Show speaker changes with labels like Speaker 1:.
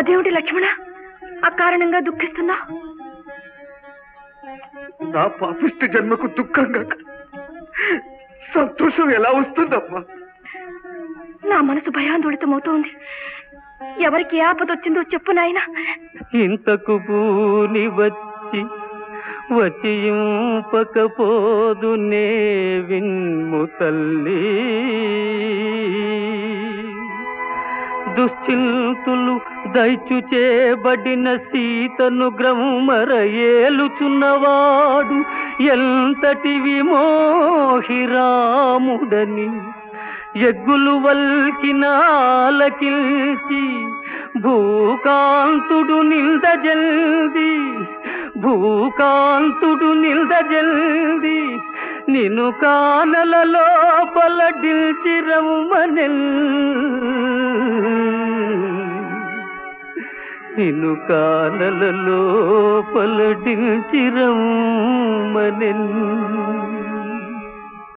Speaker 1: అదేమిటి లక్ష్మణ అకారణంగా దుఃఖిస్తున్నా
Speaker 2: నా పాపిష్టి జన్మకు దుఃఖంగా సంతోషం ఎలా వస్తుందమ్మా
Speaker 1: నా మనసు భయాందోళితమవుతోంది ఎవరికి ఏ ఆపద వచ్చిందో చెప్పు నాయనా
Speaker 3: ఇంతకు పూని వచ్చి వచియింపకపోదు నే విన్ము తల్లి దుశ్చింతులు దయచు చేబడిన సీతను గ్రమర ఏలుచున్నవాడు ఎంతటి విమోహిరాముడని ఎగ్గులు వల్కినాలకిల్చి భూకాంతుడు నిందజల్ది భూకాంతుడు నిందజల్ది నిన్ను కానల లోపల డిల్చిరమ్మనెల్ నిన్ను కానల లోపల డిల్చిరమ్మనెల్